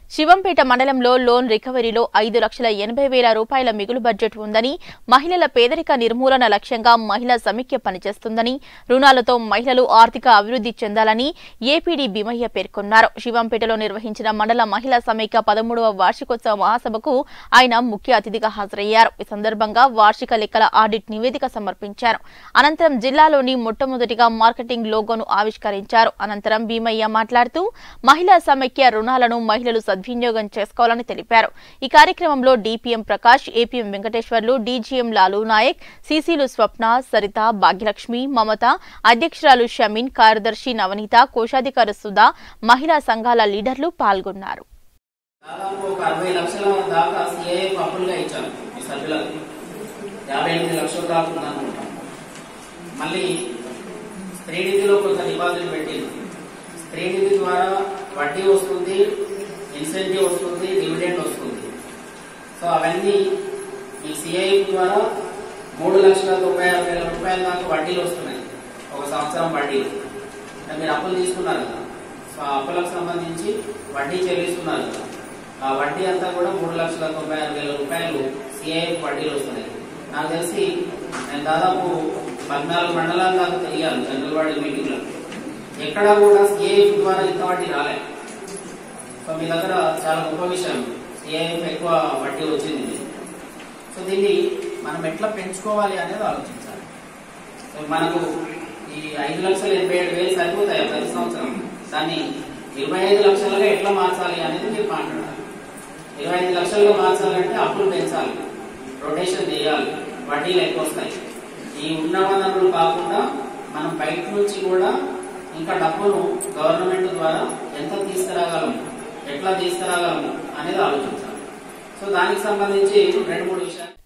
శివంపేట మండలంలో లోన్ రికవరీలో ఐదు లక్షల ఎనభై వేల రూపాయల మిగులు బడ్జెట్ ఉందని మహిళల పేదరిక నిర్మూలన లక్ష్యంగా మహిళా సమీక్ష పనిచేస్తుందని రుణాలతో మహిళలు ఆర్థిక అభివృద్ధి చెందాలని ఏపీడీ భీమయ్య పేర్కొన్నారు శివంపేటలో నిర్వహించిన మండల మహిళా సమైక్య పదమూడవ వార్షికోత్సవ మహాసభకు ఆయన ముఖ్య అతిథిగా హాజరయ్యారు ఈ సందర్భంగా వార్షిక లెక్కల ఆడిట్ నివేదిక సమర్పించారు అనంతరం జిల్లాలోని మొట్టమొదటిగా మార్కెటింగ్ లోగోను ఆవిష్కరించారు అనంతరం భీమయ్య మాట్లాడుతూ మహిళా సమైక్య రుణాలను మహిళలు సద్వినియోగం చేసుకోవాలని తెలిపారు ఈ కార్యక్రమంలో DPM Prakash APM Venkateswarlu DGM Lalu Nayak సీసీలు స్వప్న సరిత భాగ్యలక్ష్మి మమత అధ్యక్షురాలు షమీన్ కార్యదర్శి నవనీత కోశాధికారి సుధా మహిళా సంఘాల లీడర్లు పాల్గొన్నారు దాదాపు ఒక అరవై లక్షల దాకా సిఐ అప్పులుగా ఇచ్చాను ఈ సభ్యులకు యాభై ఎనిమిది లక్షల దాకా ఉందనుకుంటాం మళ్ళీ స్త్రీ నిధిలో కొంత డిపాజిట్ పెట్టింది స్త్రీ నిధి ద్వారా వడ్డీ వస్తుంది ఇన్సెంటివ్ వస్తుంది డివిడెండ్ వస్తుంది సో అవన్నీ ఈ సిఐ ద్వారా మూడు లక్షల తొంభై ఆరు వేల రూపాయల దాకా వడ్డీలు వస్తున్నాయి ఒక సంవత్సరం వడ్డీలు అంటే మీరు అప్పులు తీసుకున్నారు కదా సో ఆ అప్పులకు సంబంధించి వడ్డీ చెల్లిస్తున్నారు కదా ఆ వడ్డీ అంతా కూడా మూడు లక్షల తొంభై ఆరు వేల రూపాయలు సిఐ వడ్డీలు వస్తున్నాయి నాకు తెలిసి నేను దాదాపు పద్నాలుగు మండలాల దాకా తెలియాలి జనరల్ వాడి మీటింగ్ లో ఎక్కడా కూడా సిఐఎఫ్ ద్వారా ఇంత వడ్డీ రాలే సో మీ దగ్గర చాలా గొప్ప విషయం సిఐఎఫ్ ఎక్కువ వడ్డీ వచ్చింది సో దీన్ని మనం ఎట్లా పెంచుకోవాలి అనేది ఆలోచించాలి సో మనకు ఈ ఐదు లక్షల ఎనభై ఏడు వేలు సరిపోతాయి ప్రతి సంవత్సరం దాన్ని ఇరవై ఐదు లక్షలుగా ఎట్లా మార్చాలి అనేది మీరు మాట్లాడాలి ఇరవై ఐదు లక్షలుగా మార్చాలంటే అప్పులు పెంచాలి రొటేషన్ చేయాలి వడ్డీలు ఎక్కువ వస్తాయి ఈ ఉన్న వనరులు కాకుండా మనం బయట నుంచి కూడా ఇంకా డబ్బును గవర్నమెంట్ ద్వారా ఎంత తీసుకురాగలము ఎట్లా తీసుకురాగలము అనేది ఆలోచించాలి సో దానికి సంబంధించి రెండు మూడు విషయాలు